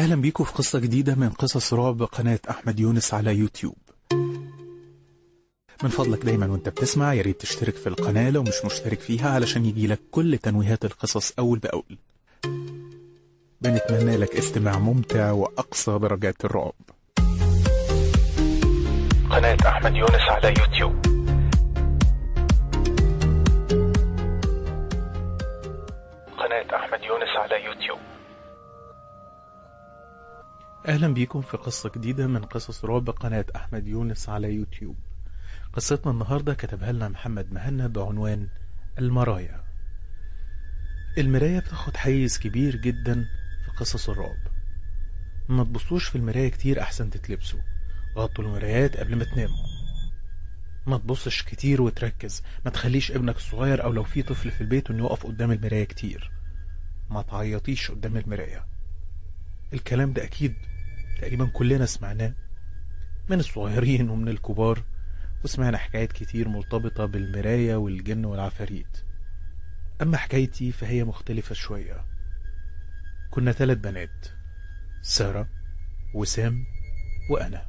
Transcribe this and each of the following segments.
أهلا بيكم في قصة جديدة من قصص رعب قناة أحمد يونس على يوتيوب من فضلك دايما وانت بتسمع يا ريت تشترك في القناة لو مش مشترك فيها علشان يجيلك كل تنويهات القصص أول بأول بنتمنى لك استماع ممتع وأقصى درجات الرعب قناة أحمد يونس على يوتيوب قناة أحمد يونس على يوتيوب أهلا بيكم في قصة جديدة من قصص رعب قناة أحمد يونس على يوتيوب قصتنا النهاردة كتبها لنا محمد مهنا بعنوان المرايا المراية بتاخد حيز كبير جدا في قصص الرعب ما تبصوش في المراية كتير أحسن تتلبسوا غطوا المرايات قبل ما تناموا ما تبصش كتير وتركز ما تخليش ابنك الصغير أو لو في طفل في البيت إنه يقف قدام المراية كتير ما تعيطيش قدام المراية الكلام ده أكيد تقريبا كلنا سمعناه من الصغيرين ومن الكبار وسمعنا حكايات كتير مرتبطة بالمراية والجن والعفاريت أما حكايتي فهي مختلفة شوية كنا ثلاث بنات سارة وسام وأنا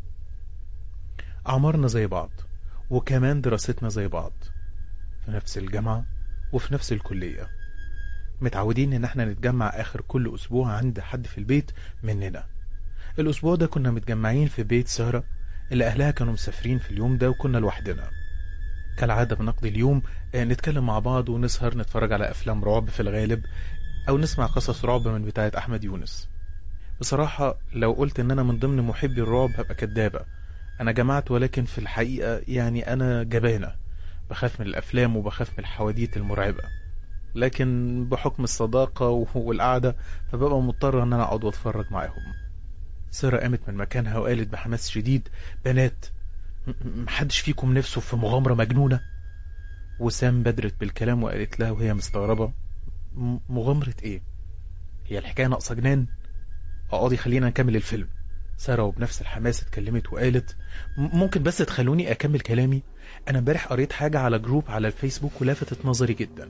أعمارنا زي بعض وكمان دراستنا زي بعض في نفس الجامعة وفي نفس الكلية متعودين إن احنا نتجمع آخر كل أسبوع عند حد في البيت مننا الأسبوع ده كنا متجمعين في بيت سارة اللي أهلها كانوا مسافرين في اليوم ده وكنا لوحدنا كالعادة بنقضي اليوم آه، نتكلم مع بعض ونسهر نتفرج على أفلام رعب في الغالب أو نسمع قصص رعب من بتاعة أحمد يونس بصراحة لو قلت إن أنا من ضمن محبي الرعب هبقى كدابة أنا جمعت ولكن في الحقيقة يعني أنا جبانة بخاف من الأفلام وبخاف من الحواديت المرعبة لكن بحكم الصداقة والقعدة فببقى مضطر إن أنا أقعد وأتفرج معاهم سارة قامت من مكانها وقالت بحماس شديد بنات م- م- محدش فيكم نفسه في مغامرة مجنونة وسام بدرت بالكلام وقالت لها وهي مستغربة م- مغامرة ايه هي الحكاية ناقصة جنان اقعدي خلينا نكمل الفيلم سارة وبنفس الحماس اتكلمت وقالت م- ممكن بس تخلوني اكمل كلامي انا امبارح قريت حاجة على جروب على الفيسبوك ولفتت نظري جدا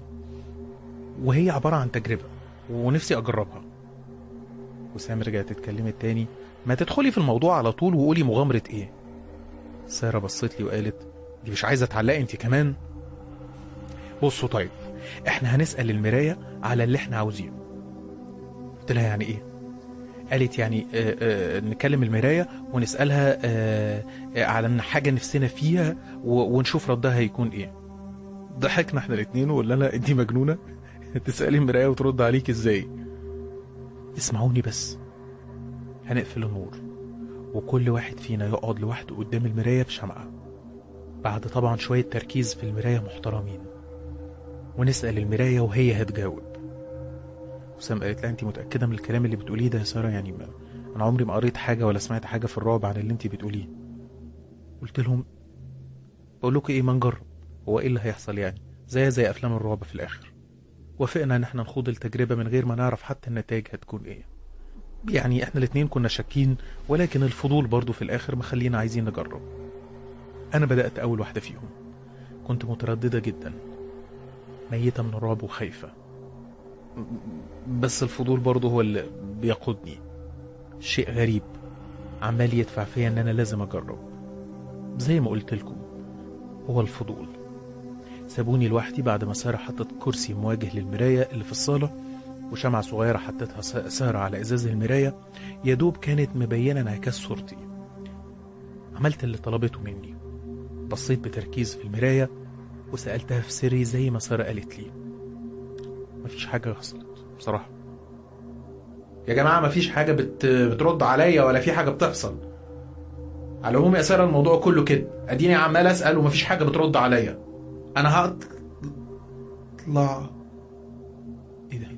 وهي عبارة عن تجربة ونفسي اجربها وسام رجعت اتكلمت تاني ما تدخلي في الموضوع على طول وقولي مغامرة ايه سارة بصت لي وقالت دي مش عايزة تعلقي انت كمان بصوا طيب احنا هنسأل المراية على اللي احنا عاوزينه قلت لها يعني ايه قالت يعني آه آه نكلم المراية ونسألها آه آه على إن حاجة نفسنا فيها و- ونشوف ردها هيكون ايه ضحكنا احنا الاتنين وقلنا لها انت مجنونة تسألي المراية وترد عليك ازاي اسمعوني بس هنقفل النور وكل واحد فينا يقعد لوحده قدام المراية بشمعة بعد طبعا شوية تركيز في المراية محترمين ونسأل المراية وهي هتجاوب وسام قالت لها انت متأكدة من الكلام اللي بتقوليه ده يا سارة يعني ما انا عمري ما قريت حاجة ولا سمعت حاجة في الرعب عن اللي انت بتقوليه قلت لهم بقول لكم ايه ما نجرب هو ايه اللي هيحصل يعني زي زي افلام الرعب في الاخر وافقنا ان احنا نخوض التجربة من غير ما نعرف حتى النتائج هتكون ايه يعني احنا الاتنين كنا شاكين ولكن الفضول برضو في الاخر مخلينا عايزين نجرب انا بدأت اول واحدة فيهم كنت مترددة جدا ميتة من الرعب وخايفة بس الفضول برضو هو اللي بيقودني شيء غريب عمال يدفع فيا ان انا لازم اجرب زي ما قلت لكم هو الفضول سابوني لوحدي بعد ما سارة حطت كرسي مواجه للمراية اللي في الصالة وشمعة صغيرة حطتها س- سارة على إزاز المراية يا دوب كانت مبينة انعكاس صورتي عملت اللي طلبته مني بصيت بتركيز في المراية وسألتها في سري زي ما سارة قالت لي مفيش حاجة حصلت بصراحة يا جماعة مفيش حاجة بت... بترد عليا ولا في حاجة بتحصل على العموم يا سارة الموضوع كله كده اديني عمال اسأل ومفيش حاجة بترد عليا انا هطلع ايه ده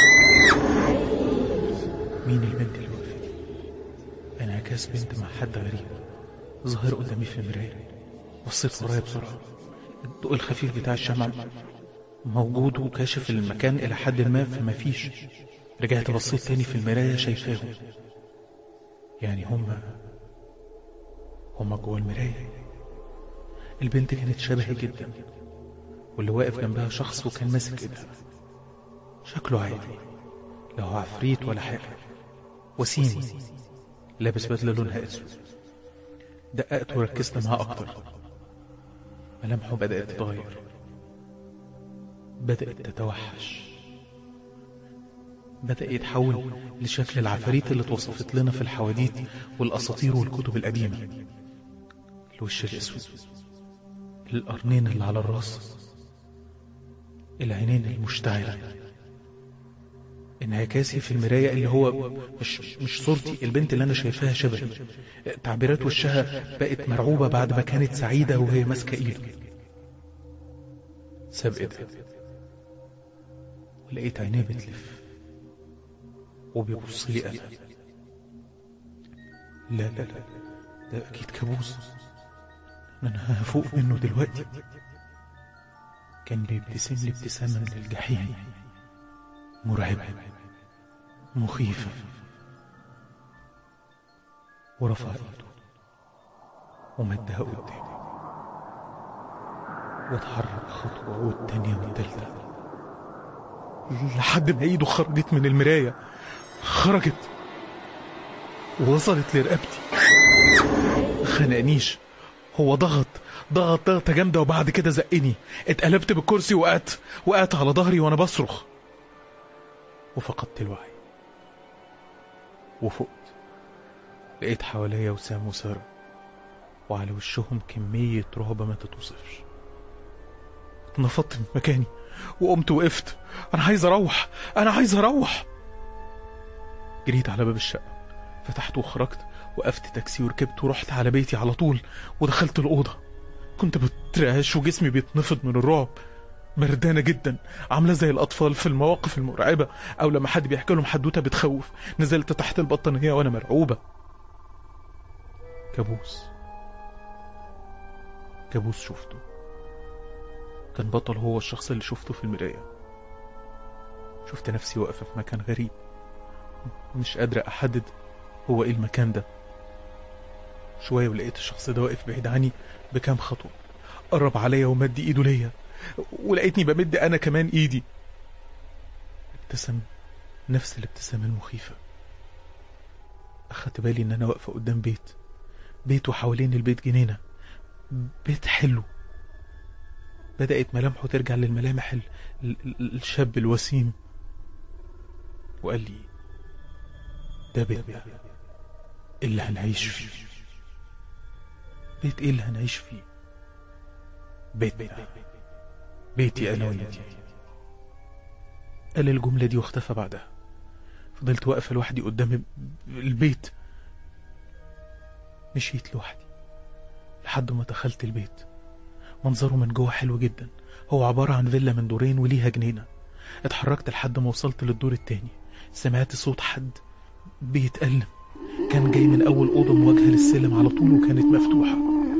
مين البنت اللي واقفة دي انعكاس بنت مع حد غريب ظاهر قدامي في المراية بصيت ورايا بسرعة الضوء الخفيف بتاع الشمع موجود وكاشف المكان إلى حد ما فما فيش رجعت بصيت تاني في المراية شايفاهم يعني هما هما جوه المراية البنت كانت شبهي جدا واللي واقف جنبها شخص وكان ماسك ايدها شكله عادي لا هو عفريت ولا حاجة وسيم لابس بدلة لونها أسود دققت وركزت معاه أكتر ملامحه بدأت تتغير بدأت تتوحش بدأ يتحول لشكل العفاريت اللي اتوصفت لنا في الحواديت والأساطير والكتب القديمة الوش الأسود القرنين اللي على الراس العينين المشتعلة انعكاسي في المراية اللي هو مش, مش صورتي البنت اللي أنا شايفاها شبهي تعبيرات وشها بقت مرعوبة بعد ما كانت سعيدة وهي ماسكة إيده ساب إيدها ولقيت عينيه بتلف وبيبص لي أنا لا لا لا ده أكيد كابوس أنا هفوق منه دلوقتي كان بيبتسم لي ابتسامة من الجحيم مرعبة مخيفة ورفع ايده ومدها قدامي واتحرك خطوة والتانية والتالتة لحد ما ايده خرجت من المراية خرجت ووصلت لرقبتي خنقنيش هو ضغط ضغط ضغطة جامدة وبعد كده زقني اتقلبت بالكرسي وقعت وقعت على ظهري وانا بصرخ وفقدت الوعي وفقت لقيت حواليا وسام وسارة وعلى وشهم كمية رهبة ما تتوصفش اتنفضت من مكاني وقمت وقفت انا عايز اروح انا عايز اروح جريت على باب الشقة فتحته وخرجت وقفت تاكسي وركبت ورحت على بيتي على طول ودخلت الأوضة كنت بترعش وجسمي بيتنفض من الرعب مردانة جدا عاملة زي الأطفال في المواقف المرعبة أو لما حد بيحكي لهم حدوتة بتخوف نزلت تحت البطانية وأنا مرعوبة كابوس كابوس شفته كان بطل هو الشخص اللي شفته في المراية شفت نفسي واقفة في مكان غريب مش قادرة أحدد هو إيه المكان ده شوية ولقيت الشخص ده واقف بعيد عني بكام خطوة قرب عليا ومد إيده ليا ولقيتني بمد أنا كمان إيدي ابتسم نفس الابتسامة المخيفة أخدت بالي إن أنا واقفة قدام بيت بيت وحوالين البيت جنينة بيت حلو بدأت ملامحه ترجع للملامح ال... ال... ال- الشاب الوسيم وقال لي ده بيتنا اللي هنعيش فيه بيت ايه اللي هنعيش فيه بيتنا بيتي انا وانتي قال الجملة دي واختفى بعدها فضلت واقفة لوحدي قدام البيت مشيت لوحدي لحد ما دخلت البيت منظره من جوه حلو جدا هو عبارة عن فيلا من دورين وليها جنينة اتحركت لحد ما وصلت للدور التاني سمعت صوت حد بيتألم كان جاي من أول أوضة مواجهة للسلم على طول وكانت مفتوحة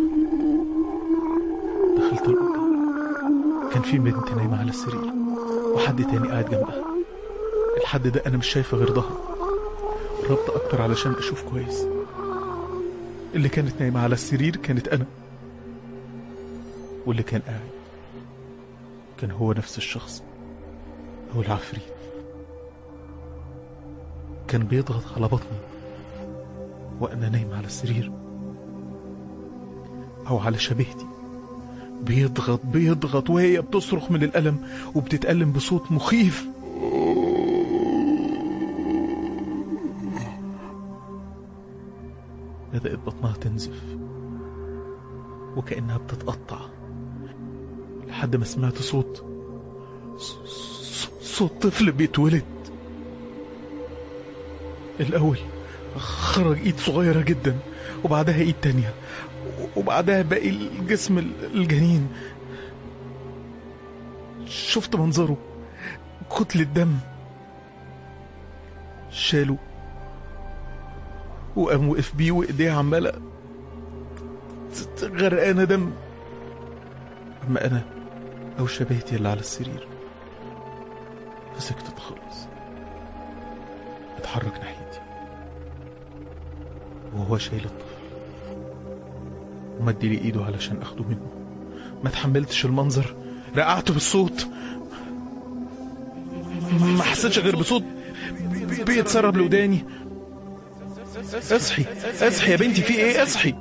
دخلت الأوضة كان في بنت نايمة على السرير وحد تاني قاعد جنبها الحد ده أنا مش شايفة غير ظهره قربت أكتر علشان أشوف كويس اللي كانت نايمة على السرير كانت أنا واللي كان قاعد كان هو نفس الشخص هو العفريت كان بيضغط على بطني وأنا نايم على السرير أو على شبيهتي بيضغط بيضغط وهي بتصرخ من الألم وبتتألم بصوت مخيف بدأت بطنها تنزف وكأنها بتتقطع لحد ما سمعت صوت ص- ص- صوت طفل بيتولد الأول خرج إيد صغيرة جدا وبعدها إيد تانية وبعدها باقي الجسم الجنين شفت منظره كتلة دم شاله وقام وقف بيه وايديه عمالة ت- ت- غرقانة دم أما أنا أو شبيهتي اللي على السرير فسكتت خالص اتحرك ناحيتي وهو شايل الطفل ومد لي ايده علشان اخده منه ما تحملتش المنظر رقعت بالصوت ما حسيتش غير بصوت بي- بيتسرب لوداني اصحي اصحي يا بنتي في ايه اصحي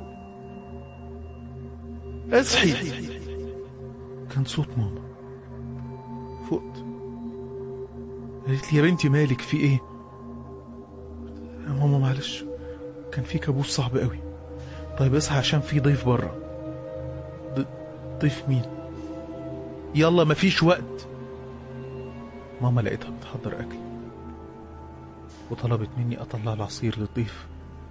اصحي كان صوت ماما فقت قالت لي يا بنتي مالك في ايه يا ماما معلش كان في كابوس صعب قوي طيب اصحى عشان في ضيف بره ضيف مين يلا مفيش وقت ماما لقيتها بتحضر اكل وطلبت مني اطلع العصير للضيف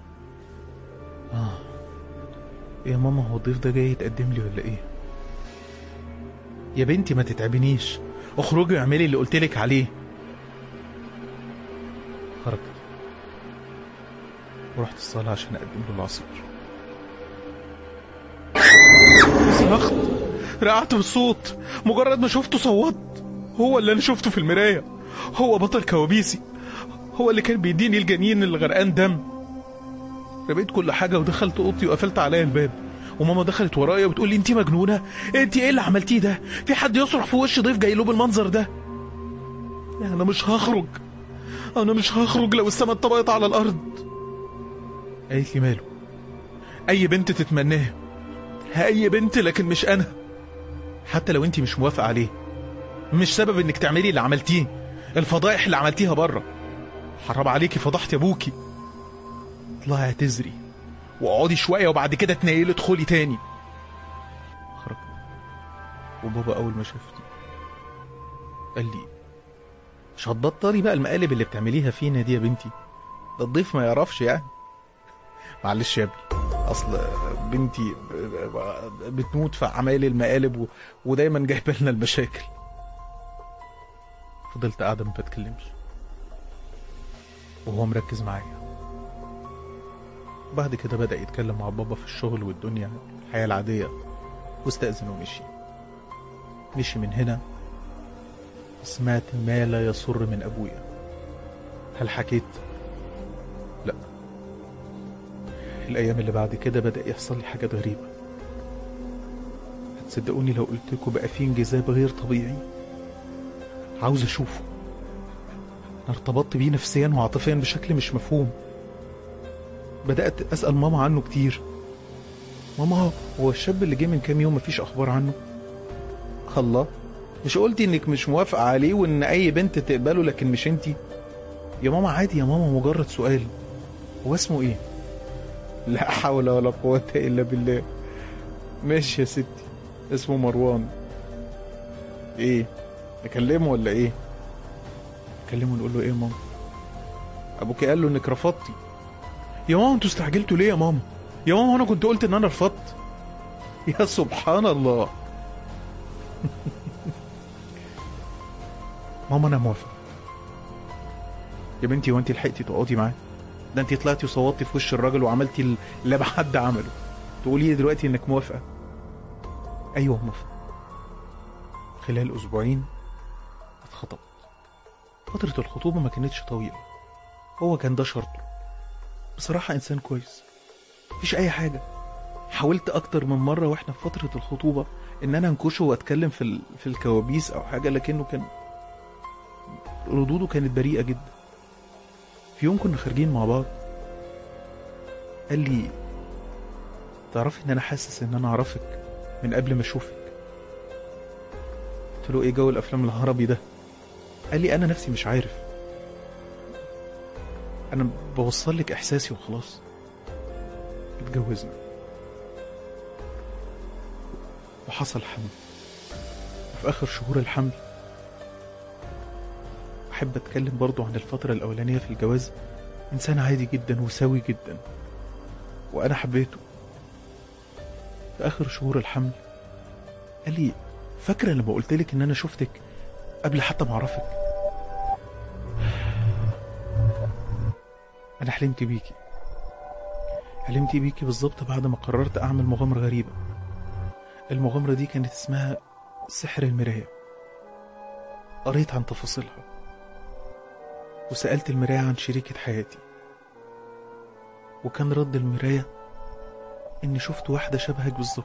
اه يا ماما هو الضيف ده جاي يتقدم لي ولا ايه يا بنتي ما تتعبنيش اخرجي واعملي اللي قلتلك عليه خرجت ورحت الصالة عشان أقدم له العصير صرخت رقعت بالصوت مجرد ما شفته صوت هو اللي أنا شفته في المراية هو بطل كوابيسي هو اللي كان بيديني الجنين اللي غرقان دم رميت كل حاجة ودخلت أوضتي وقفلت عليا الباب وماما دخلت ورايا وبتقول لي انت مجنونه انت ايه اللي عملتيه ده في حد يصرخ في وش ضيف جاي له بالمنظر ده انا مش هخرج انا مش هخرج لو السما اتطبقت على الارض قالت لي ماله اي بنت تتمناه اي بنت لكن مش انا حتى لو انت مش موافقه عليه مش سبب انك تعملي اللي عملتيه الفضائح اللي عملتيها بره حرام عليكي فضحتي ابوكي اطلعي اعتذري واقعدي شويه وبعد كده تنيلي ادخلي تاني خرجت وبابا اول ما شافني قال لي مش هتبطلي بقى المقالب اللي بتعمليها فينا دي يا بنتي ده الضيف ما يعرفش يعني معلش يا ابني اصل بنتي بتموت في اعمال المقالب و... ودايما جايبه لنا المشاكل فضلت قاعده ما بتكلمش وهو مركز معايا وبعد كده بدأ يتكلم مع بابا في الشغل والدنيا الحياة العادية واستأذن ومشي مشي من هنا سمعت ما لا يسر من أبويا هل حكيت؟ لا الأيام اللي بعد كده بدأ يحصل لي حاجات غريبة هتصدقوني لو قلت لكم بقى في انجذاب غير طبيعي عاوز أشوفه أنا ارتبطت بيه نفسيا وعاطفيا بشكل مش مفهوم بدأت أسأل ماما عنه كتير ماما هو الشاب اللي جه من كام يوم مفيش أخبار عنه الله مش قلتي انك مش موافقة عليه وان اي بنت تقبله لكن مش انتي يا ماما عادي يا ماما مجرد سؤال هو اسمه ايه لا حول ولا قوة الا بالله ماشي يا ستي اسمه مروان ايه نكلمه ولا ايه نكلمه نقول له ايه يا ماما ابوكي قال له انك رفضتي يا ماما انتوا استعجلتوا ليه يا ماما يا ماما انا كنت قلت ان انا رفضت يا سبحان الله ماما انا موافق يا بنتي وانت لحقتي تقعدي معاه ده انت طلعتي وصوتي في وش الراجل وعملتي اللي ما حد عمله تقولي لي دلوقتي انك موافقه ايوه موافقه خلال اسبوعين اتخطبت فتره الخطوبه ما كانتش طويله هو كان ده شرطه بصراحه انسان كويس مفيش اي حاجه حاولت اكتر من مره واحنا في فتره الخطوبه ان انا انكشه واتكلم في ال... في الكوابيس او حاجه لكنه كان ردوده كانت بريئه جدا في يوم كنا خارجين مع بعض قال لي تعرفي ان انا حاسس ان انا اعرفك من قبل ما اشوفك قلت له ايه جو الافلام العربي ده قال لي انا نفسي مش عارف انا بوصل لك احساسي وخلاص اتجوزنا وحصل حمل وفي اخر شهور الحمل احب اتكلم برضو عن الفترة الاولانية في الجواز انسان عادي جدا وسوي جدا وانا حبيته في اخر شهور الحمل قال لي فاكرة لما قلت لك ان انا شفتك قبل حتى ما اعرفك انا حلمت بيكي حلمت بيكي بالظبط بعد ما قررت اعمل مغامرة غريبة المغامرة دي كانت اسمها سحر المراية قريت عن تفاصيلها وسألت المراية عن شريكة حياتي وكان رد المراية إني شفت واحدة شبهك بالظبط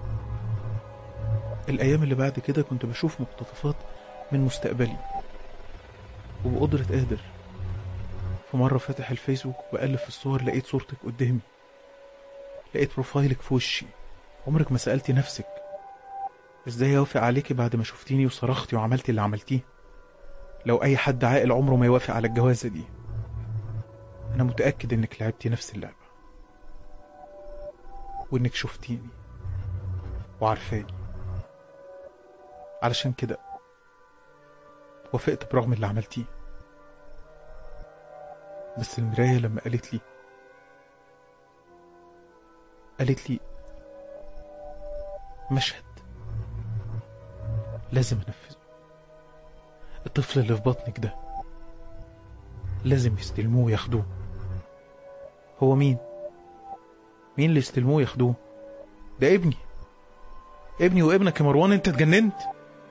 الأيام اللي بعد كده كنت بشوف مقتطفات من مستقبلي وبقدرة قادر في مرة فاتح الفيسبوك وبقلب في الصور لقيت صورتك قدامي لقيت بروفايلك في وشي عمرك ما سألتي نفسك ازاي اوافق عليكي بعد ما شفتيني وصرختي وعملتي اللي عملتيه لو اي حد عاقل عمره ما يوافق على الجوازة دي انا متأكد انك لعبتي نفس اللعبة وانك شفتيني وعارفاني علشان كده وافقت برغم اللي عملتيه بس المراية لما قالت لي قالت لي مشهد لازم انفذه الطفل اللي في بطنك ده لازم يستلموه وياخدوه هو مين مين اللي يستلموه وياخدوه ده ابني ابني وابنك يا مروان انت اتجننت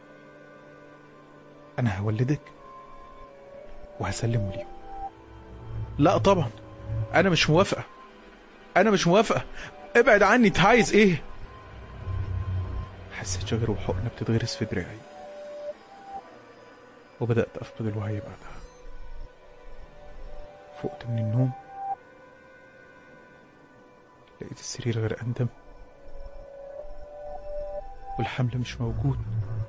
انا هولدك وهسلمه ليهم لا طبعا انا مش موافقه انا مش موافقه ابعد عني انت عايز ايه حسيت شجر وحقنه بتتغرس في دراعي وبدات افقد الوعي بعدها فقت من النوم لقيت السرير غرقان دم والحمل مش موجود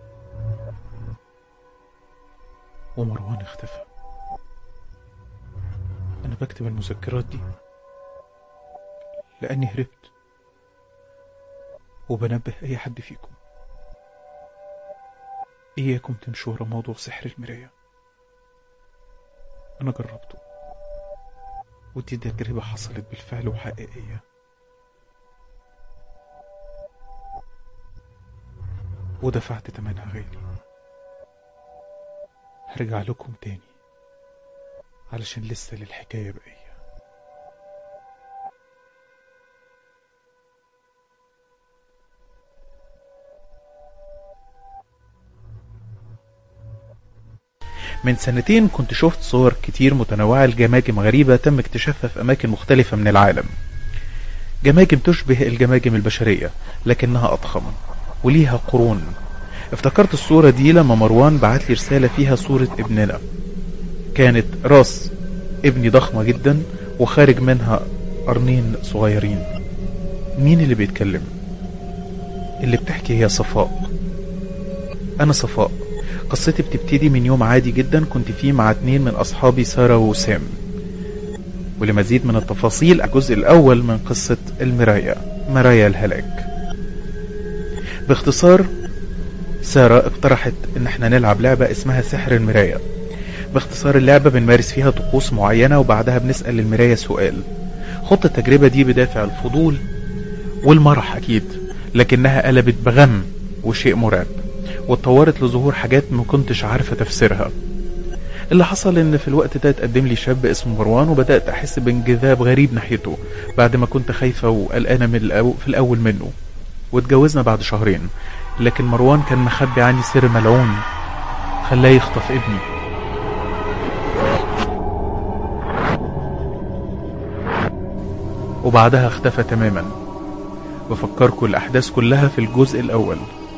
ومروان اختفى أنا بكتب المذكرات دي لأني هربت وبنبه أي حد فيكم إياكم تمشوا ورا موضوع سحر المراية أنا جربته ودي تجربة حصلت بالفعل وحقيقية ودفعت تمنها غالي هرجع لكم تاني علشان لسه للحكاية بقية من سنتين كنت شفت صور كتير متنوعة لجماجم غريبة تم اكتشافها في أماكن مختلفة من العالم جماجم تشبه الجماجم البشرية لكنها أضخم وليها قرون افتكرت الصورة دي لما مروان بعت لي رسالة فيها صورة ابننا كانت راس ابني ضخمة جدا وخارج منها قرنين صغيرين مين اللي بيتكلم اللي بتحكي هي صفاء أنا صفاء قصتي بتبتدي من يوم عادي جدا كنت فيه مع اتنين من أصحابي سارة وسام ولمزيد من التفاصيل الجزء الأول من قصة المراية مرايا الهلاك باختصار سارة اقترحت ان احنا نلعب لعبة اسمها سحر المراية باختصار اللعبة بنمارس فيها طقوس معينة وبعدها بنسأل المراية سؤال خط التجربة دي بدافع الفضول والمرح أكيد لكنها قلبت بغم وشيء مرعب واتطورت لظهور حاجات ما كنتش عارفة تفسيرها اللي حصل ان في الوقت ده اتقدم لي شاب اسمه مروان وبدأت احس بانجذاب غريب ناحيته بعد ما كنت خايفة وقلقانة من الأو في الاول منه واتجوزنا بعد شهرين لكن مروان كان مخبي عني سر ملعون خلاه يخطف ابني وبعدها اختفى تماما بفكركم الأحداث كلها في الجزء الأول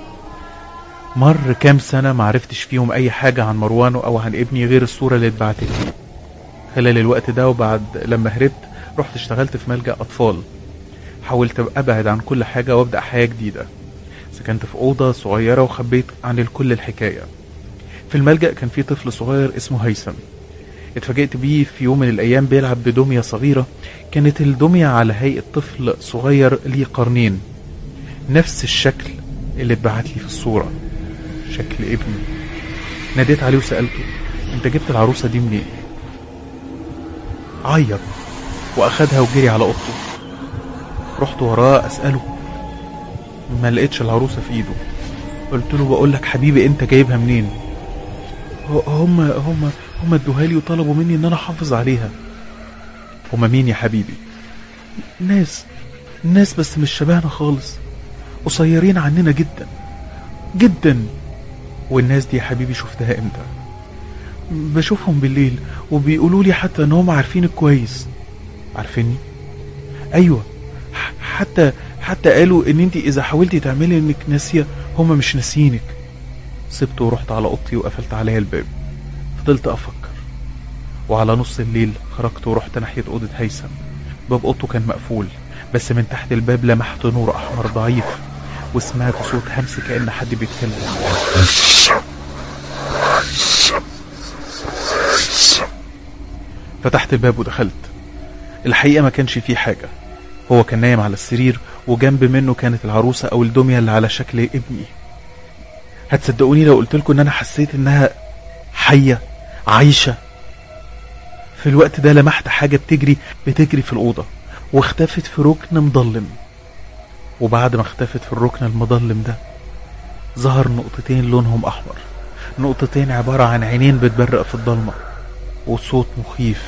مر كام سنة معرفتش فيهم أي حاجة عن مروان أو عن ابني غير الصورة اللي اتبعتت لي خلال الوقت ده وبعد لما هربت رحت اشتغلت في ملجأ أطفال حاولت أبعد عن كل حاجة وأبدأ حياة جديدة سكنت في أوضة صغيرة وخبيت عن الكل الحكاية في الملجأ كان في طفل صغير اسمه هيثم اتفاجئت بيه في يوم من الأيام بيلعب بدمية صغيرة كانت الدمية على هيئة طفل صغير ليه قرنين نفس الشكل اللي اتبعت لي في الصورة شكل ابني ناديت عليه وسألته انت جبت العروسة دي منين عيط واخدها وجري على اوضته رحت وراه اسأله ما لقيتش العروسة في ايده قلت له بقول لك حبيبي انت جايبها منين هم هم هم ادوها لي وطلبوا مني ان انا احافظ عليها هما مين يا حبيبي ناس ناس بس مش شبهنا خالص قصيرين عننا جدا جدا والناس دي يا حبيبي شفتها امتى بشوفهم بالليل وبيقولوا لي حتى ان هم عارفينك كويس عارفيني ايوه حتى حتى قالوا ان انت اذا حاولتي تعملي انك ناسيه هم مش ناسيينك سبت ورحت على اوضتي وقفلت عليا الباب فضلت افكر وعلى نص الليل خرجت ورحت ناحية أوضة هيثم باب أوضته كان مقفول بس من تحت الباب لمحت نور أحمر ضعيف وسمعت صوت همس كأن حد بيتكلم فتحت الباب ودخلت الحقيقة ما كانش فيه حاجة هو كان نايم على السرير وجنب منه كانت العروسة أو الدمية اللي على شكل ابني هتصدقوني لو قلت لكم إن أنا حسيت إنها حية عايشة في الوقت ده لمحت حاجة بتجري بتجري في الأوضة واختفت في ركن مظلم وبعد ما اختفت في الركن المظلم ده ظهر نقطتين لونهم أحمر نقطتين عبارة عن عينين بتبرق في الضلمة وصوت مخيف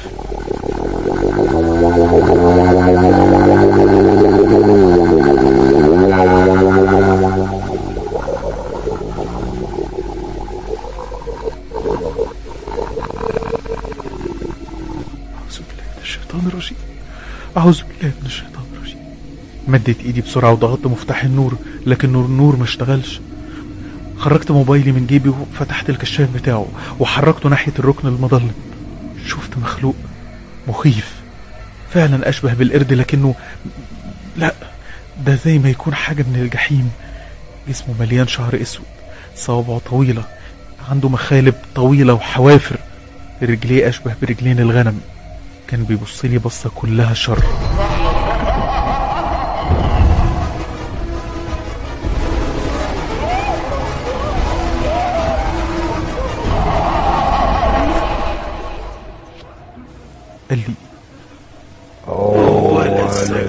أعوذ بالله من الشيطان الرجيم أعوذ بالله من الشيطان الرجيم مدت إيدي بسرعة وضغطت مفتاح النور لكن النور ما اشتغلش خرجت موبايلي من جيبي وفتحت الكشاف بتاعه وحركته ناحية الركن المظلم شفت مخلوق مخيف فعلا أشبه بالقرد لكنه لا ده زي ما يكون حاجة من الجحيم جسمه مليان شعر أسود صوابعه طويلة عنده مخالب طويلة وحوافر رجليه أشبه برجلين الغنم كان بيبص لي بصة كلها شر قال لي هو لسه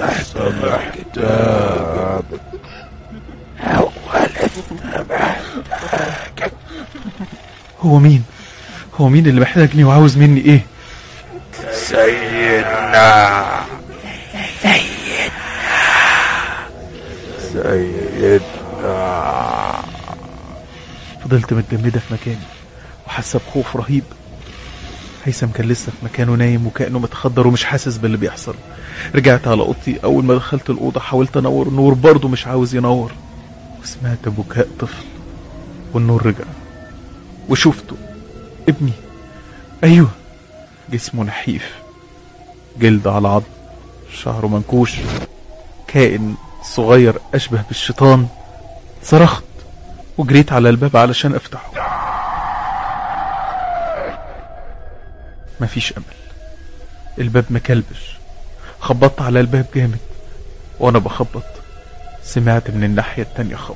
محتاج هو لسه محتاج هو مين هو مين اللي محتاجني وعاوز مني ايه سيدنا سيدنا فضلت متجمدة في مكاني وحاسة بخوف رهيب هيثم كان لسه في مكانه نايم وكأنه متخدر ومش حاسس باللي بيحصل رجعت على اوضتي اول ما دخلت الأوضة حاولت انور النور برضه مش عاوز ينور وسمعت بكاء طفل والنور رجع وشفته ابني ايوه جسمه نحيف جلد على عظم شعره منكوش كائن صغير اشبه بالشيطان صرخت وجريت على الباب علشان افتحه مفيش امل الباب مكلبش خبطت على الباب جامد وانا بخبط سمعت من الناحية التانية خبط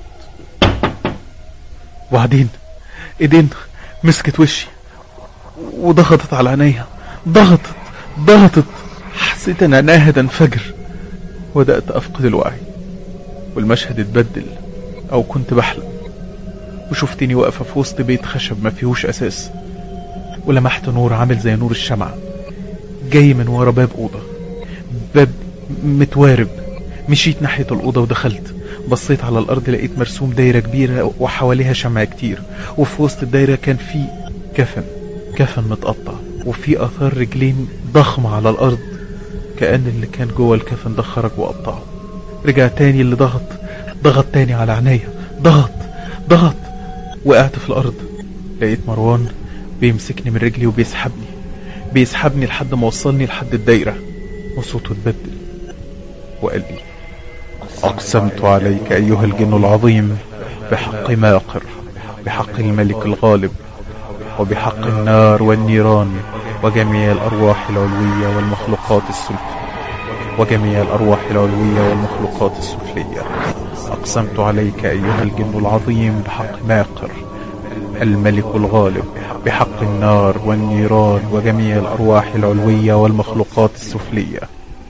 وبعدين ايدين مسكت وشي وضغطت على عينيا ضغطت ضغطت حسيت ان عينيا هتنفجر وبدأت افقد الوعي والمشهد اتبدل او كنت بحلم وشفتني واقفة في وسط بيت خشب ما فيهوش اساس ولمحت نور عامل زي نور الشمعة جاي من ورا باب أوضة باب متوارب مشيت ناحية الأوضة ودخلت بصيت على الأرض لقيت مرسوم دايرة كبيرة وحواليها شمع كتير وفي وسط الدايرة كان في كفن كفن متقطع وفي آثار رجلين ضخمة على الأرض كأن اللي كان جوه الكفن ده خرج وقطعه رجع تاني اللي ضغط ضغط تاني على عينيا ضغط ضغط وقعت في الأرض لقيت مروان بيمسكني من رجلي وبيسحبني بيسحبني لحد ما وصلني لحد الدايرة وصوته اتبدل وقال لي أقسمت عليك أيها الجن العظيم بحق ماقر بحق الملك الغالب وبحق النار والنيران وجميع الأرواح العلوية والمخلوقات السفلية وجميع الأرواح العلوية والمخلوقات السفلية أقسمت عليك أيها الجن العظيم بحق ماقر الملك الغالب بحق النار والنيران وجميع الأرواح العلوية والمخلوقات السفلية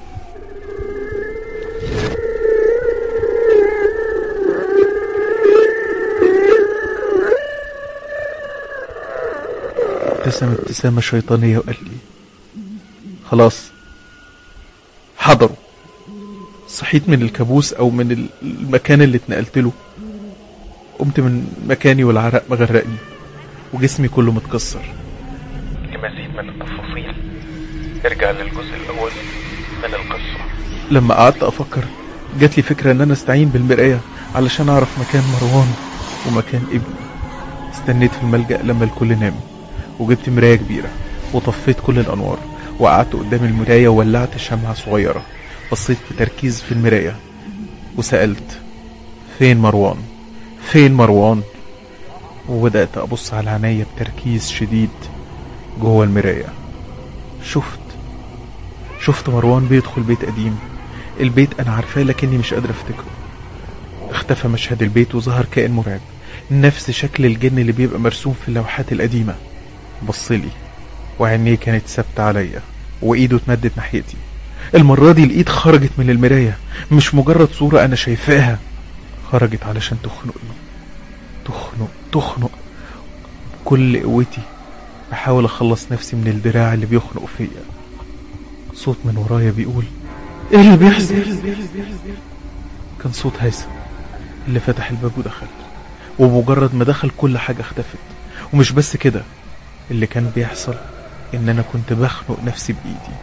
ابتسم ابتسامة شيطانية وقال لي خلاص حضروا صحيت من الكابوس أو من المكان اللي اتنقلت له قمت من مكاني والعرق مغرقني وجسمي كله متكسر لمزيد من التفاصيل ارجع للجزء الأول من القصة لما قعدت أفكر جات لي فكرة إن أنا أستعين بالمراية علشان أعرف مكان مروان ومكان ابني استنيت في الملجأ لما الكل نام وجبت مراية كبيرة وطفيت كل الأنوار وقعدت قدام المراية وولعت شمعة صغيرة بصيت بتركيز في المراية وسألت فين مروان فين مروان وبدأت أبص على عينيا بتركيز شديد جوه المراية شفت شفت مروان بيدخل بيت قديم البيت أنا عارفاه لكني مش قادر أفتكره اختفى مشهد البيت وظهر كائن مرعب نفس شكل الجن اللي بيبقى مرسوم في اللوحات القديمة بصلي وعينيه كانت ثابتة عليا وإيده اتمدت ناحيتي المرة دي الإيد خرجت من المراية مش مجرد صورة أنا شايفاها خرجت علشان تخنقني تخنق تخنق بكل قوتي بحاول أخلص نفسي من الدراع اللي بيخنق فيا صوت من ورايا بيقول ايه اللي بيحصل كان صوت هيثم اللي فتح الباب ودخل ومجرد ما دخل كل حاجة اختفت ومش بس كده اللي كان بيحصل ان انا كنت بخنق نفسي بايدي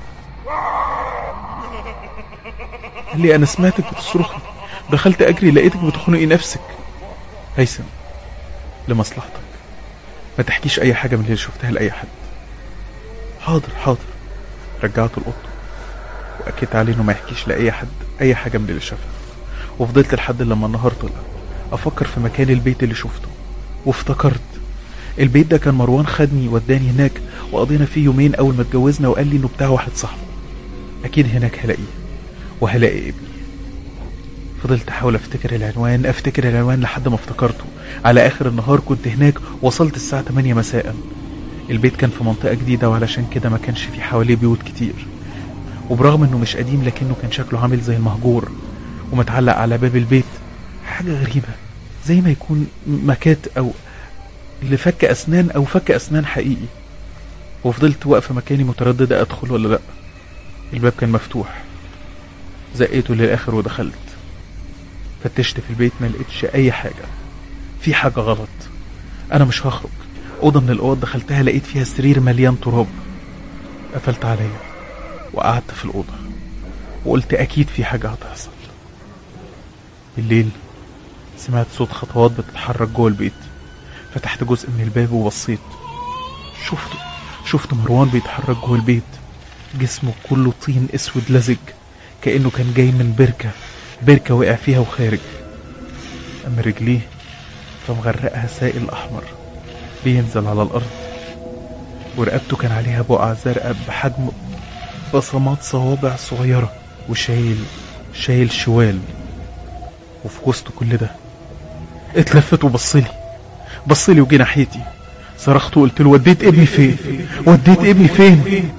قال لي انا سمعتك بتصرخي دخلت اجري لقيتك بتخنقي نفسك هيثم لمصلحتك ما تحكيش اي حاجه من اللي شفتها لاي حد حاضر حاضر رجعته لاوضته واكدت عليه انه ما يحكيش لاي حد اي حاجه من اللي شافها وفضلت لحد لما النهار طلع افكر في مكان البيت اللي شفته وافتكرت البيت ده كان مروان خدني وداني هناك وقضينا فيه يومين اول ما اتجوزنا وقال لي انه بتاع واحد صاحبه اكيد هناك هلاقيه وهلاقي ابني فضلت احاول افتكر العنوان افتكر العنوان لحد ما افتكرته على اخر النهار كنت هناك وصلت الساعة 8 مساء البيت كان في منطقة جديدة وعلشان كده ما كانش في حواليه بيوت كتير وبرغم انه مش قديم لكنه كان شكله عامل زي المهجور ومتعلق على باب البيت حاجة غريبة زي ما يكون مكات او لفك اسنان او فك اسنان حقيقي وفضلت واقفة مكاني مترددة ادخل ولا لا الباب كان مفتوح زقيته للاخر ودخلت فتشت في البيت ما لقيتش اي حاجة في حاجة غلط انا مش هخرج اوضة من الاوض دخلتها لقيت فيها سرير مليان تراب قفلت عليا وقعدت في الاوضة وقلت اكيد في حاجة هتحصل بالليل سمعت صوت خطوات بتتحرك جوه البيت فتحت جزء من الباب وبصيت شفته شفت مروان بيتحرك جوه البيت جسمه كله طين اسود لزج كأنه كان جاي من بركة بركة وقع فيها وخارج أما رجليه فمغرقها سائل أحمر بينزل على الأرض ورقبته كان عليها بقع زرقاء بحجم بصمات صوابع صغيرة وشايل شايل شوال وفي وسط كل ده اتلفت وبصلي بصلي وجي ناحيتي صرخت وقلت له وديت ابني فين وديت ابني فين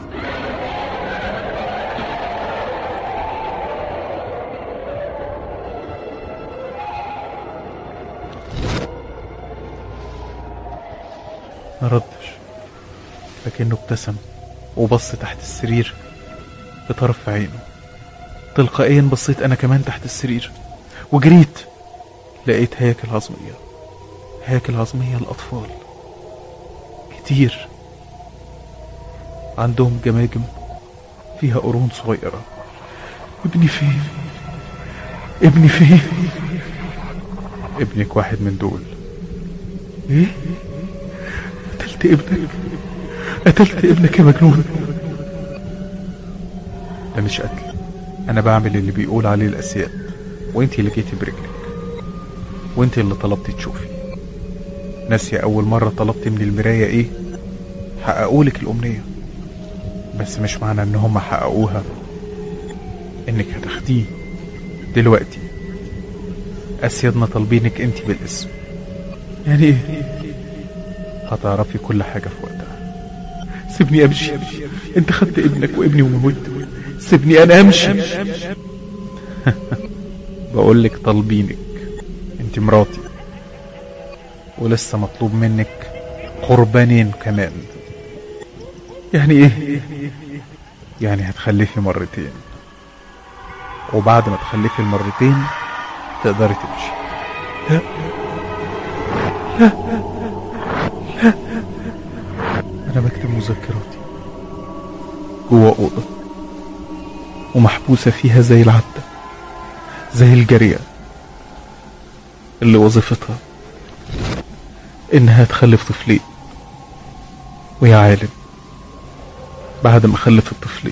ما ردش لكنه ابتسم وبص تحت السرير بطرف عينه تلقائيا بصيت انا كمان تحت السرير وجريت لقيت هياكل عظمية هياكل عظمية الأطفال كتير عندهم جماجم فيها قرون صغيرة ابني فين ابني فين ابنك واحد من دول ايه قتلت ابنك قتلت ابنك يا مجنون ده مش قتل انا بعمل اللي بيقول عليه الاسياد وانتي اللي جيتي برجلك وانتي اللي طلبتي تشوفي ناسية اول مرة طلبتي من المراية ايه حققولك الامنية بس مش معنى ان هم حققوها انك هتاخديه دلوقتي اسيادنا طالبينك انتي بالاسم يعني ايه هتعرفي كل حاجة في وقتها سيبني امشي انت خدت ابنك وابني وموت سيبني انا امشي بقولك طالبينك انت مراتي ولسه مطلوب منك قربانين كمان يعني ايه يعني هتخلفي مرتين وبعد ما تخلفي المرتين تقدري تمشي لا لا لا انا بكتب مذكراتي جوه اوضه ومحبوسه فيها زي العده زي الجاريه اللي وظيفتها انها تخلف طفلين ويا عالم بعد ما أخلف الطفلين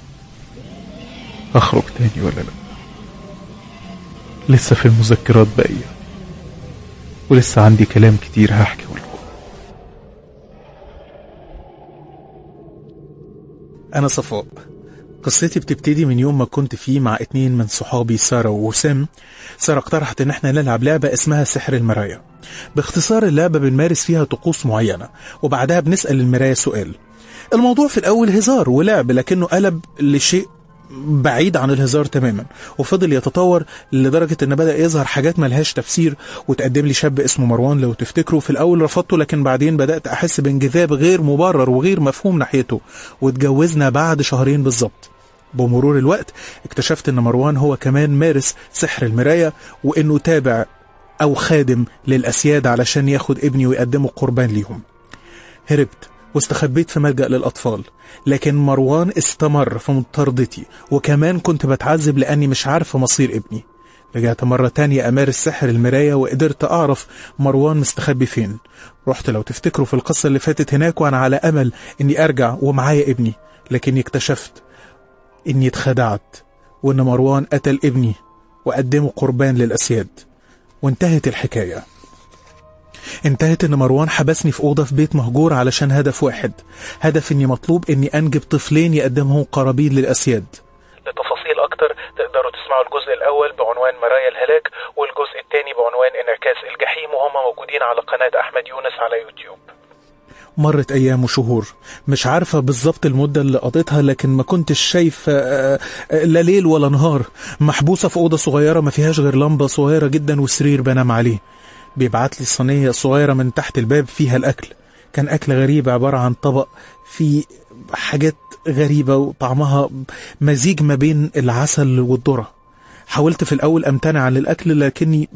أخرج تاني ولا لأ لسه في المذكرات باقية ولسه عندي كلام كتير هحكي لكم أنا صفاء قصتي بتبتدي من يوم ما كنت فيه مع اتنين من صحابي سارة ووسام سارة اقترحت ان احنا نلعب لعبة اسمها سحر المراية باختصار اللعبة بنمارس فيها طقوس معينة وبعدها بنسأل المراية سؤال الموضوع في الأول هزار ولعب لكنه قلب لشيء بعيد عن الهزار تماما وفضل يتطور لدرجة ان بدأ يظهر حاجات ملهاش تفسير وتقدم لي شاب اسمه مروان لو تفتكروا في الاول رفضته لكن بعدين بدأت احس بانجذاب غير مبرر وغير مفهوم ناحيته واتجوزنا بعد شهرين بالظبط بمرور الوقت اكتشفت ان مروان هو كمان مارس سحر المراية وانه تابع او خادم للاسياد علشان ياخد ابني ويقدمه قربان ليهم هربت واستخبيت في ملجأ للأطفال لكن مروان استمر في مطاردتي وكمان كنت بتعذب لأني مش عارفة مصير ابني رجعت مرة تانية أمارس سحر المراية وقدرت أعرف مروان مستخبي فين رحت لو تفتكروا في القصة اللي فاتت هناك وأنا على أمل إني أرجع ومعايا ابني لكني اكتشفت إني اتخدعت وإن مروان قتل ابني وقدمه قربان للأسياد وانتهت الحكايه انتهت ان مروان حبسني في اوضه في بيت مهجور علشان هدف واحد هدف اني مطلوب اني انجب طفلين يقدمهم قرابين للاسياد لتفاصيل اكتر تقدروا تسمعوا الجزء الاول بعنوان مرايا الهلاك والجزء الثاني بعنوان انعكاس الجحيم وهما موجودين على قناه احمد يونس على يوتيوب مرت ايام وشهور مش عارفه بالظبط المده اللي قضيتها لكن ما كنتش شايف آه، آه، لا ليل ولا نهار محبوسه في اوضه صغيره ما فيهاش غير لمبه صغيره جدا وسرير بنام عليه بيبعت لي صينية صغيرة من تحت الباب فيها الأكل كان أكل غريب عبارة عن طبق فيه حاجات غريبة وطعمها مزيج ما بين العسل والذرة حاولت في الأول أمتنع عن الأكل لكني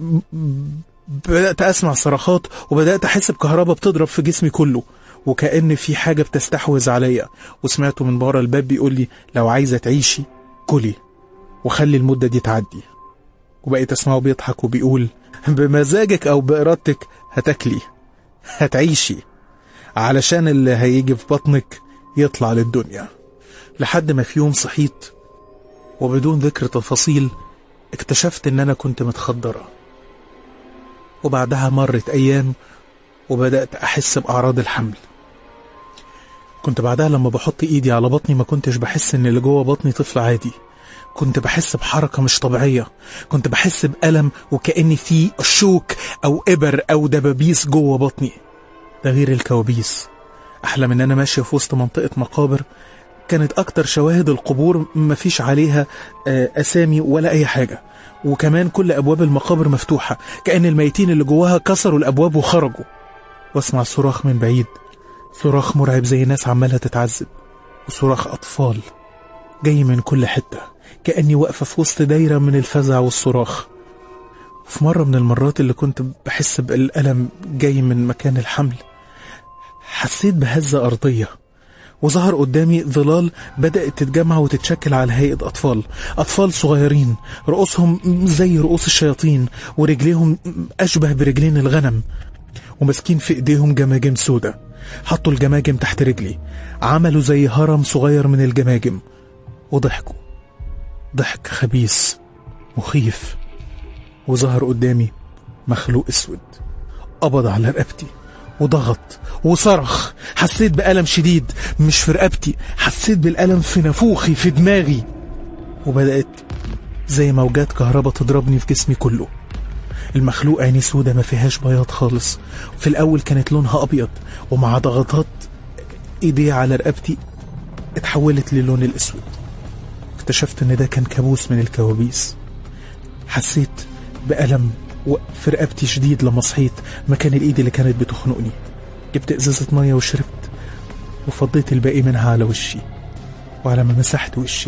بدأت أسمع صرخات وبدأت أحس بكهرباء بتضرب في جسمي كله وكأن في حاجة بتستحوذ عليا وسمعته من بره الباب بيقول لي لو عايزة تعيشي كلي وخلي المدة دي تعدي وبقيت أسمعه بيضحك وبيقول بمزاجك او بارادتك هتاكلي هتعيشي علشان اللي هيجي في بطنك يطلع للدنيا لحد ما في يوم صحيت وبدون ذكر تفاصيل اكتشفت ان انا كنت متخدرة وبعدها مرت ايام وبدأت احس باعراض الحمل كنت بعدها لما بحط ايدي على بطني ما كنتش بحس ان اللي جوه بطني طفل عادي كنت بحس بحركة مش طبيعية كنت بحس بألم وكأني في شوك أو إبر أو دبابيس جوه بطني ده غير الكوابيس أحلى من أنا ماشية في وسط منطقة مقابر كانت أكتر شواهد القبور مفيش عليها آه، أسامي ولا أي حاجة وكمان كل أبواب المقابر مفتوحة كأن الميتين اللي جواها كسروا الأبواب وخرجوا واسمع صراخ من بعيد صراخ مرعب زي ناس عمالة تتعذب وصراخ أطفال جاي من كل حتة كأني واقفة في وسط دايرة من الفزع والصراخ في مرة من المرات اللي كنت بحس بالألم جاي من مكان الحمل حسيت بهزة أرضية وظهر قدامي ظلال بدأت تتجمع وتتشكل على هيئة أطفال أطفال صغيرين رؤوسهم زي رؤوس الشياطين ورجليهم أشبه برجلين الغنم وماسكين في إيديهم جماجم سودة حطوا الجماجم تحت رجلي عملوا زي هرم صغير من الجماجم وضحكوا ضحك خبيث مخيف وظهر قدامي مخلوق اسود قبض على رقبتي وضغط وصرخ حسيت بألم شديد مش في رقبتي حسيت بالألم في نافوخي في دماغي وبدأت زي موجات كهرباء تضربني في جسمي كله المخلوق عيني سودة ما فيهاش بياض خالص في الأول كانت لونها أبيض ومع ضغطات إيديه على رقبتي اتحولت للون الأسود اكتشفت ان ده كان كابوس من الكوابيس حسيت بألم في رقبتي شديد لما صحيت مكان الايد اللي كانت بتخنقني جبت ازازة مية وشربت وفضيت الباقي منها على وشي وعلى ما مسحت وشي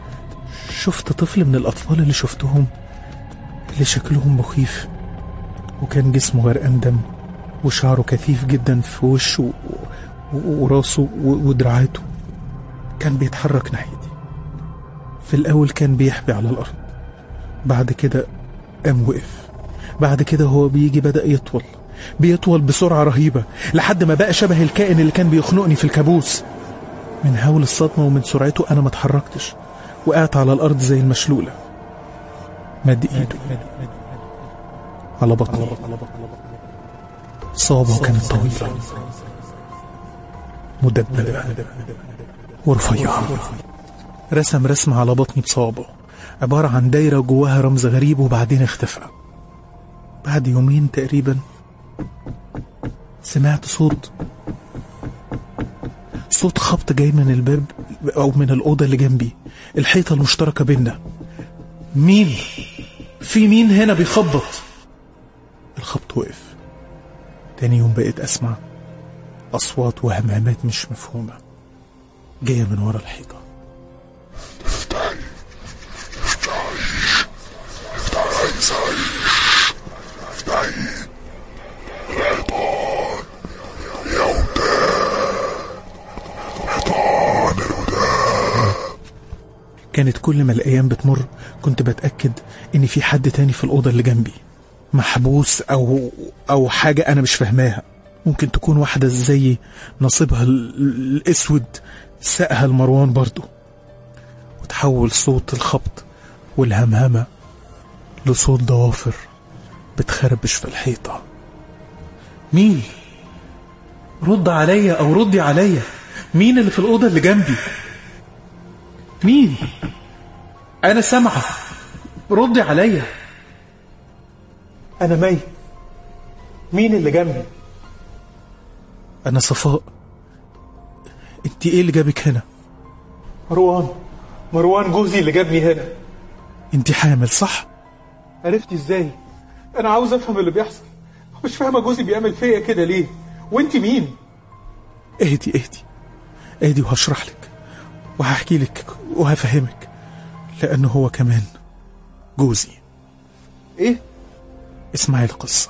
شفت طفل من الأطفال اللي شفتهم اللي شكلهم مخيف وكان جسمه غرقان دم وشعره كثيف جدا في وشه و- و- وراسه و- ودراعاته كان بيتحرك ناحيتي في الأول كان بيحبي على الأرض بعد كده قام وقف بعد كده هو بيجي بدأ يطول بيطول بسرعة رهيبة لحد ما بقى شبه الكائن اللي كان بيخنقني في الكابوس من هول الصدمة ومن سرعته أنا ما اتحركتش وقعت على الأرض زي المشلولة مد إيده على بطني صابة كانت طويلة مدببة ورفيعة رسم رسمة على بطني بصابه عبارة عن دايرة جواها رمز غريب وبعدين اختفى بعد يومين تقريبا سمعت صوت صوت خبط جاي من الباب أو من الأوضة اللي جنبي الحيطة المشتركة بينا مين؟ في مين هنا بيخبط؟ الخبط وقف تاني يوم بقيت أسمع أصوات وهمهمات مش مفهومة جاية من ورا الحيطة كانت كل ما الأيام بتمر كنت بتأكد إن في حد تاني في الأوضة اللي جنبي محبوس أو أو حاجة أنا مش فاهماها ممكن تكون واحدة زي نصيبها ال- ال- الأسود ساقها المروان برضو وتحول صوت الخبط والهمهمة لصوت ضوافر بتخربش في الحيطة مين؟ رد عليا أو ردي عليا مين اللي في الأوضة اللي جنبي؟ مين؟ أنا سامعة ردي عليا أنا مي مين اللي جنبي؟ أنا صفاء أنت إيه اللي جابك هنا؟ مروان مروان جوزي اللي جابني هنا أنت حامل صح؟ عرفتي ازاي انا عاوز افهم اللي بيحصل مش فاهمه جوزي بيعمل فيا كده ليه وانت مين اهدي اهدي اهدي وهشرح لك وهحكي لك وهفهمك لأنه هو كمان جوزي ايه اسمعي القصة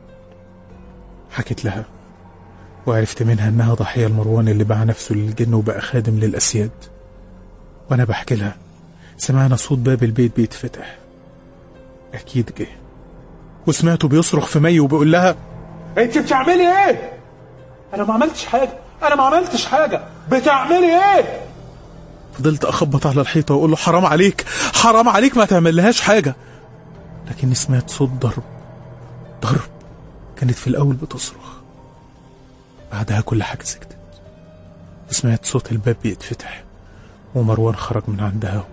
حكيت لها وعرفت منها انها ضحية المروان اللي باع نفسه للجن وبقى خادم للأسياد وانا بحكي لها سمعنا صوت باب البيت بيتفتح اكيد جه وسمعته بيصرخ في مي وبيقول لها انت بتعملي ايه انا ما عملتش حاجه انا ما عملتش حاجه بتعملي ايه فضلت اخبط على الحيطة واقول له حرام عليك حرام عليك ما تعملهاش حاجة لكني سمعت صوت ضرب ضرب كانت في الاول بتصرخ بعدها كل حاجة سكتت وسمعت صوت الباب بيتفتح ومروان خرج من عندها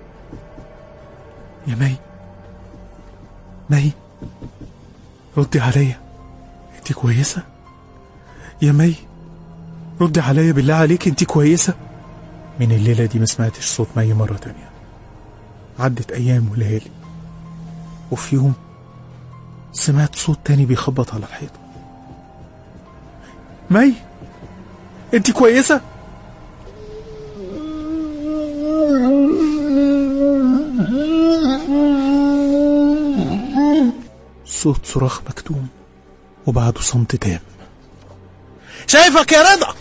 يا مي مي ردي عليا انت كويسة يا مي ردي عليا بالله عليك انت كويسة من الليلة دي ما سمعتش صوت مي مرة تانية عدت أيام وليالي وفي يوم سمعت صوت تاني بيخبط على الحيطة مي انت كويسة صوت صراخ مكتوم وبعده صمت تام شايفك يا رضا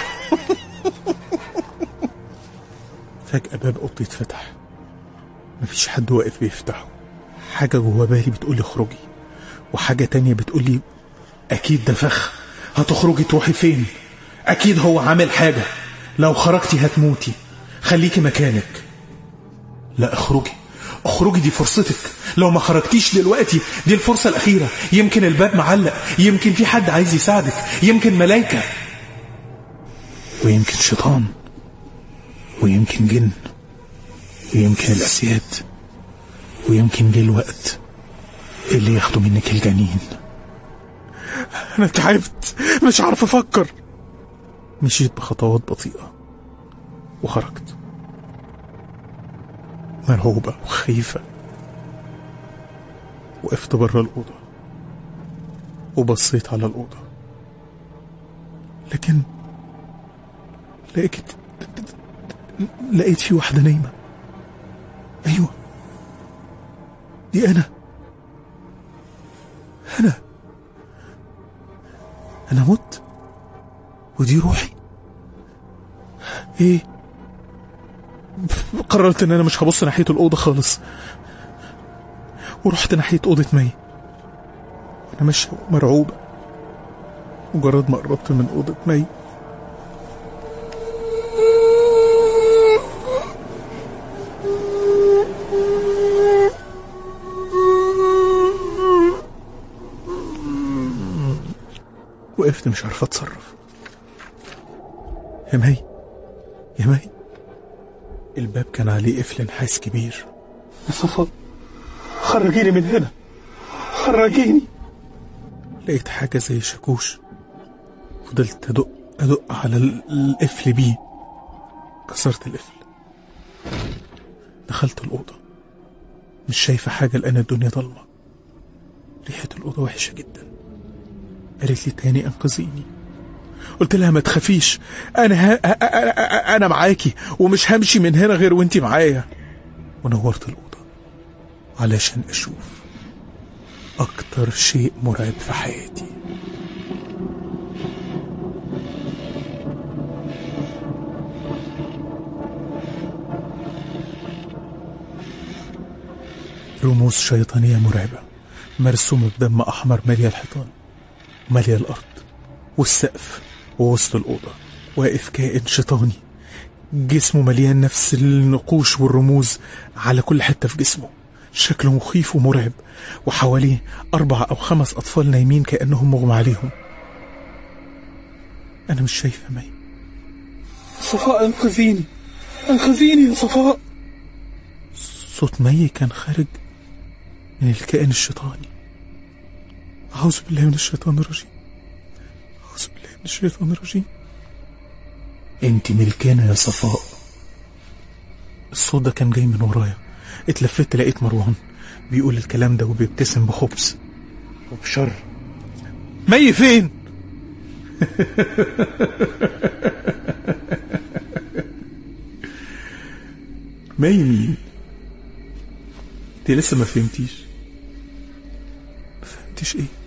فجأة باب أوضتي اتفتح مفيش حد واقف بيفتحه حاجة جوا بالي بتقولي اخرجي وحاجة تانية بتقولي أكيد ده فخ هتخرجي تروحي فين أكيد هو عامل حاجة لو خرجتي هتموتي خليكي مكانك لا اخرجي اخرجي دي فرصتك لو ما خرجتيش دلوقتي دي الفرصة الأخيرة يمكن الباب معلق يمكن في حد عايز يساعدك يمكن ملايكة ويمكن شيطان ويمكن جن ويمكن الأسياد ويمكن جه الوقت اللي ياخدوا منك الجنين أنا تعبت مش عارف أفكر مشيت بخطوات بطيئة وخرجت مرعوبة وخايفة وقفت بره الأوضة وبصيت على الأوضة لكن لقيت لقيت في واحدة نايمة أيوة دي أنا أنا أنا مت ودي روحي إيه قررت إن أنا مش هبص ناحية الأوضة خالص ورحت ناحية أوضة مي أنا ماشية مرعوبة مجرد ما قربت من أوضة مي وقفت مش عارف اتصرف يا مي يا مي الباب كان عليه قفل نحاس كبير يا صفاء خرجيني من هنا خرجيني لقيت حاجة زي شاكوش فضلت أدق أدق على ال- القفل بيه كسرت القفل دخلت الأوضة مش شايفة حاجة لأن الدنيا ضلمة ريحة الأوضة وحشة جدا قالت لي تاني أنقذيني قلت لها ما تخافيش أنا ها أنا, أنا معاكي ومش همشي من هنا غير وأنتي معايا ونورت الأوضة علشان أشوف أكتر شيء مرعب في حياتي رموز شيطانية مرعبة مرسومة بدم أحمر مالية الحيطان مالية الأرض والسقف ووسط الأوضة واقف كائن شيطاني جسمه مليان نفس النقوش والرموز على كل حتة في جسمه شكله مخيف ومرعب وحواليه أربع أو خمس أطفال نايمين كأنهم مغمى عليهم أنا مش شايفة مي صفاء انقذيني انقذيني يا صفاء صوت مي كان خارج من الكائن الشيطاني أعوذ بالله من الشيطان الرجيم أعوذ بالله من الشيطان الرجيم انت ملكانة يا صفاء الصوت ده كان جاي من ورايا اتلفت لقيت مروان بيقول الكلام ده وبيبتسم بخبث وبشر مي فين مي مين انت لسه ما فهمتيش ما فهمتيش ايه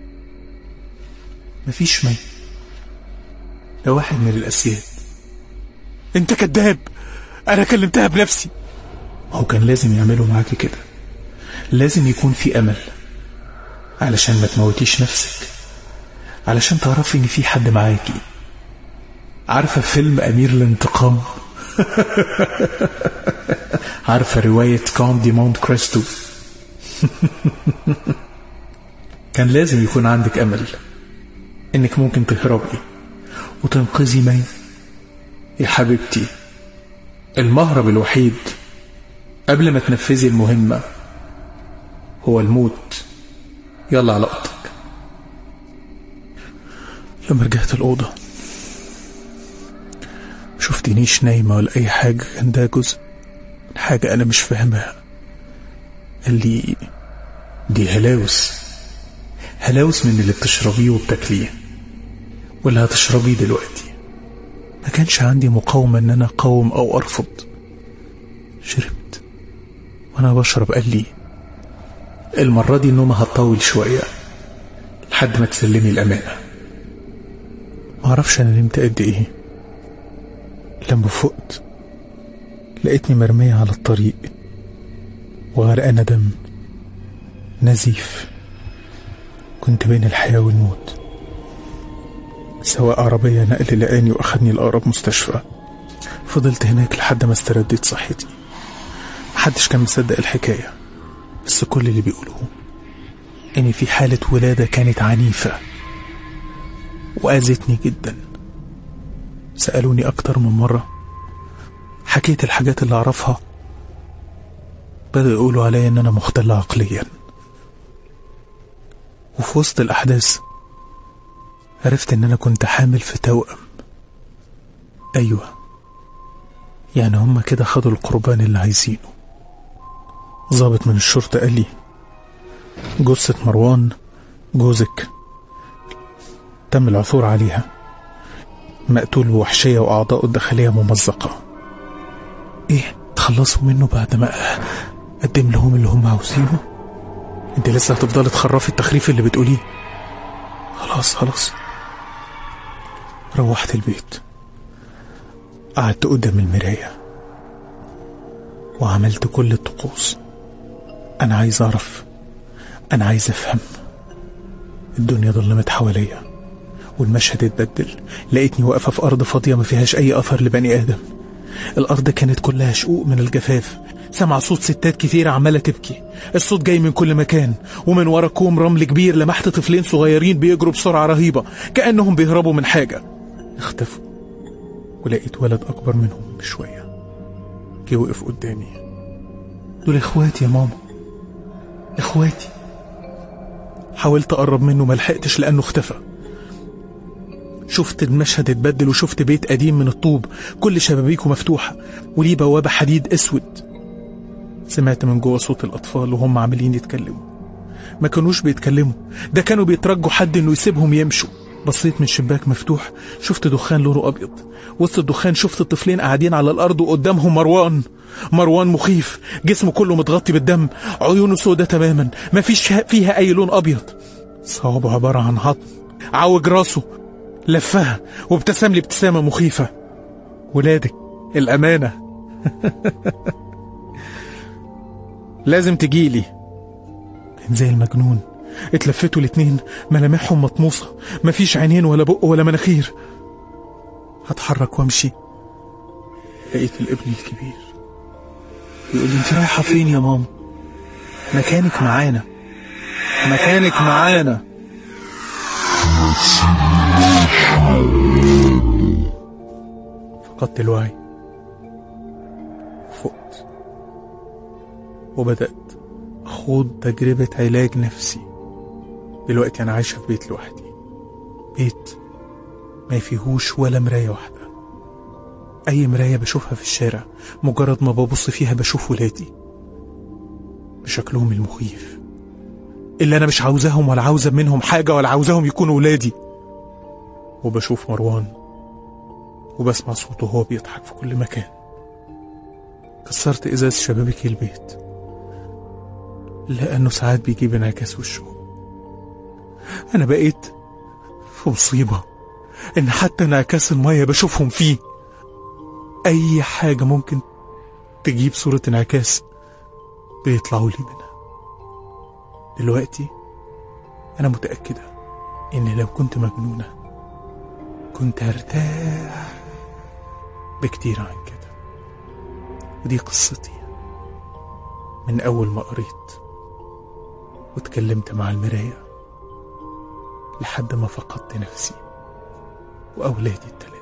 مفيش مي ده واحد من الاسياد انت كذاب انا كلمتها بنفسي ما هو كان لازم يعملوا معاكي كده لازم يكون في امل علشان ما تموتيش نفسك علشان تعرفي ان في حد معاكي عارفه فيلم امير الانتقام عارفه روايه كون دي مونت كريستو كان لازم يكون عندك امل انك ممكن تهربي وتنقذي مي يا حبيبتي المهرب الوحيد قبل ما تنفذي المهمة هو الموت يلا على اوضتك لما رجعت الأوضة شفتنيش نايمة ولا أي حاجة كان ده جزء من حاجة أنا مش فاهمها قال لي دي هلاوس هلاوس من اللي بتشربيه وبتاكليه واللي هتشربيه دلوقتي ما كانش عندي مقاومة ان انا اقاوم او ارفض شربت وانا بشرب قال لي المرة دي النوم هتطول شوية لحد ما تسلمي الأمانة معرفش أنا نمت قد إيه لما فقت لقيتني مرمية على الطريق وغرقانة دم نزيف كنت بين الحياة والموت سواق عربية نقل لقاني وأخدني لأقرب مستشفى فضلت هناك لحد ما استرديت صحتي محدش كان مصدق الحكاية بس كل اللي بيقولوه إن في حالة ولادة كانت عنيفة وأذتني جدا سألوني أكتر من مرة حكيت الحاجات اللي أعرفها بدأوا يقولوا عليا إن أنا مختل عقليا وفي وسط الأحداث عرفت إن أنا كنت حامل في توأم أيوة يعني هما كده خدوا القربان اللي عايزينه ضابط من الشرطة قال لي جثة مروان جوزك تم العثور عليها مقتول بوحشية وأعضاؤه الداخلية ممزقة إيه تخلصوا منه بعد ما أقدم لهم اللي هم عاوزينه انت لسه هتفضلي تخرفي التخريف اللي بتقوليه خلاص خلاص روحت البيت قعدت قدام المراية وعملت كل الطقوس أنا عايز أعرف أنا عايز أفهم الدنيا ضلمت حواليا والمشهد اتبدل لقيتني واقفة في أرض فاضية ما فيهاش أي أثر لبني آدم الأرض كانت كلها شقوق من الجفاف سمع صوت ستات كتيرة عمالة تبكي الصوت جاي من كل مكان ومن ورا كوم رمل كبير لمحت طفلين صغيرين بيجروا بسرعة رهيبة كأنهم بيهربوا من حاجة اختفوا ولقيت ولد أكبر منهم بشوية جه وقف قدامي دول إخواتي يا ماما إخواتي حاولت أقرب منه ملحقتش لأنه اختفى شفت المشهد اتبدل وشفت بيت قديم من الطوب كل شبابيكه مفتوحة وليه بوابة حديد اسود سمعت من جوه صوت الأطفال وهم عمالين يتكلموا ما كانوش بيتكلموا ده كانوا بيترجوا حد انه يسيبهم يمشوا بصيت من شباك مفتوح شفت دخان لونه ابيض وسط الدخان شفت الطفلين قاعدين على الارض وقدامهم مروان مروان مخيف جسمه كله متغطي بالدم عيونه سودة تماما ما فيش فيها اي لون ابيض صوابه عبارة عن عظم عوج راسه لفها وابتسم لي ابتسامة مخيفة ولادك الأمانة لازم تجيلي كان زي المجنون اتلفتوا الاتنين ملامحهم مطموسة مفيش عينين ولا بق ولا مناخير هتحرك وامشي لقيت الابن الكبير يقول لي انت رايحة فين يا ماما مكانك معانا مكانك معانا فقدت الوعي فقت وبدأت أخوض تجربة علاج نفسي دلوقتي أنا عايشة في بيت لوحدي بيت ما فيهوش ولا مراية واحدة أي مراية بشوفها في الشارع مجرد ما ببص فيها بشوف ولادي بشكلهم المخيف اللي أنا مش عاوزاهم ولا عاوزة منهم حاجة ولا عاوزاهم يكونوا ولادي وبشوف مروان وبسمع صوته وهو بيضحك في كل مكان كسرت إزاز شبابيك البيت لأنه ساعات بيجيب انعكاس وشه أنا بقيت في مصيبة إن حتى انعكاس المية بشوفهم فيه أي حاجة ممكن تجيب صورة انعكاس بيطلعوا لي منها دلوقتي أنا متأكدة إن لو كنت مجنونة كنت هرتاح بكتير عن كده ودي قصتي من أول ما قريت واتكلمت مع المراية لحد ما فقدت نفسي وأولادي التلاتة